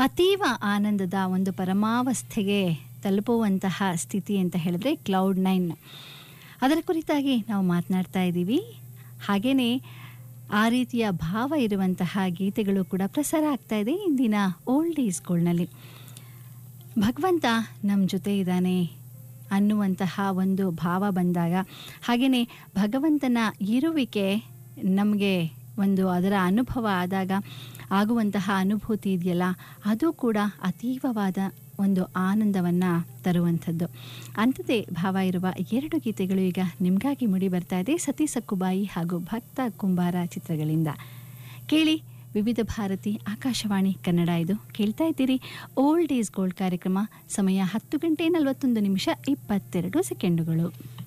ಅತೀವ ಆನಂದದ ಒಂದು ಪರಮಾವಸ್ಥೆಗೆ ತಲುಪುವಂತಹ ಸ್ಥಿತಿ ಅಂತ ಹೇಳಿದ್ರೆ ಕ್ಲೌಡ್ ನೈನ್ ಅದರ ಕುರಿತಾಗಿ ನಾವು ಮಾತನಾಡ್ತಾ ಇದ್ದೀವಿ ಹಾಗೆಯೇ ಆ ರೀತಿಯ ಭಾವ ಇರುವಂತಹ ಗೀತೆಗಳು ಕೂಡ ಪ್ರಸಾರ ಆಗ್ತಾ ಇದೆ ಇಂದಿನ ಓಲ್ಡ್ ಈಸ್ಗಳ್ನಲ್ಲಿ ಭಗವಂತ ನಮ್ಮ ಜೊತೆ ಇದ್ದಾನೆ ಅನ್ನುವಂತಹ ಒಂದು ಭಾವ ಬಂದಾಗ ಹಾಗೆಯೇ ಭಗವಂತನ ಇರುವಿಕೆ ನಮಗೆ ಒಂದು ಅದರ ಅನುಭವ ಆದಾಗ ಆಗುವಂತಹ ಅನುಭೂತಿ ಇದೆಯಲ್ಲ ಅದು ಕೂಡ ಅತೀವವಾದ ಒಂದು ಆನಂದವನ್ನು ತರುವಂಥದ್ದು ಅಂಥದ್ದೇ ಭಾವ ಇರುವ ಎರಡು ಗೀತೆಗಳು ಈಗ ನಿಮಗಾಗಿ ಮುಡಿ ಬರ್ತಾ ಇದೆ ಸತಿ ಸಕ್ಕುಬಾಯಿ ಹಾಗೂ ಭಕ್ತ ಕುಂಬಾರ ಚಿತ್ರಗಳಿಂದ ಕೇಳಿ ವಿವಿಧ ಭಾರತಿ ಆಕಾಶವಾಣಿ ಕನ್ನಡ ಇದು ಕೇಳ್ತಾ ಇದ್ದೀರಿ ಓಲ್ಡ್ ಈಸ್ ಗೋಲ್ಡ್ ಕಾರ್ಯಕ್ರಮ ಸಮಯ ಹತ್ತು ಗಂಟೆ ನಲವತ್ತೊಂದು ನಿಮಿಷ ಇಪ್ಪತ್ತೆರಡು ಸೆಕೆಂಡುಗಳು